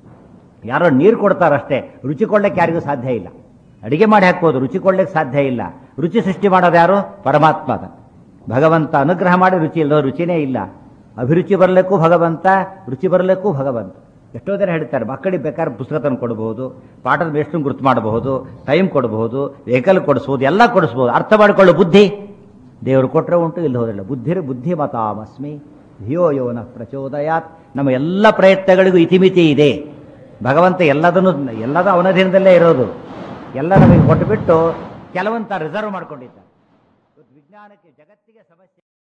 ಯಾರೋ ನೀರು ಕೊಡ್ತಾರಷ್ಟೇ ರುಚಿ ಕೊಡ್ಲಿಕ್ಕೆ ಯಾರಿಗೂ ಸಾಧ್ಯ ಇಲ್ಲ ಅಡಿಗೆ ಮಾಡಿ ಹಾಕ್ಬೋದು ರುಚಿ ಕೊಡ್ಲಿಕ್ಕೆ ಸಾಧ್ಯ ಇಲ್ಲ ರುಚಿ ಸೃಷ್ಟಿ ಮಾಡೋದು ಯಾರು ಪರಮಾತ್ಮ ಅದ ಭಗವಂತ ಅನುಗ್ರಹ ಮಾಡಿ ರುಚಿ ಇಲ್ಲೋ ರುಚಿನೇ ಇಲ್ಲ ಅಭಿರುಚಿ ಬರಲಿಕ್ಕೂ ಭಗವಂತ ರುಚಿ ಬರಲಿಕ್ಕೂ ಭಗವಂತ ಎಷ್ಟೋ ಜನ ಹೇಳ್ತಾರೆ ಮಕ್ಕಳಿಗೆ ಬೇಕಾದ್ರೆ ಪುಸ್ತಕ ತಂದು ಕೊಡಬಹುದು ಪಾಠದ ಮೇಷ್ಟ್ರನ್ನ ಗುರ್ತು ಮಾಡಬಹುದು ಟೈಮ್ ಕೊಡಬಹುದು ವೆಹಿಕಲ್ ಕೊಡಿಸ್ಬೋದು ಎಲ್ಲ ಕೊಡಿಸ್ಬೋದು ಅರ್ಥ ಮಾಡಿಕೊಳ್ಳೋ ಬುದ್ಧಿ ದೇವರು ಕೊಟ್ಟರೆ ಉಂಟು ಇಲ್ಲಿ ಹೋದಿಲ್ಲ ಬುದ್ಧಿರ್ ಬುದ್ಧಿ ಮತಾಮಸ್ಮಿ ಧಿಯೋ ಯೋನ ಪ್ರಚೋದಯಾತ್ ನಮ್ಮ ಎಲ್ಲ ಪ್ರಯತ್ನಗಳಿಗೂ ಇತಿಮಿತಿ ಇದೆ ಭಗವಂತ ಎಲ್ಲದನ್ನು ಎಲ್ಲದೂ ಅವನಧೀನದಲ್ಲೇ ಇರೋದು ಎಲ್ಲ ನಮಗೆ ಕೊಟ್ಟುಬಿಟ್ಟು ಕೆಲವಂತ ರಿಸರ್ವ್ ಮಾಡ್ಕೊಂಡಿದ್ದಾರೆ ಇವತ್ತು ವಿಜ್ಞಾನಕ್ಕೆ ಜಗತ್ತಿಗೆ ಸಮಸ್ಯೆ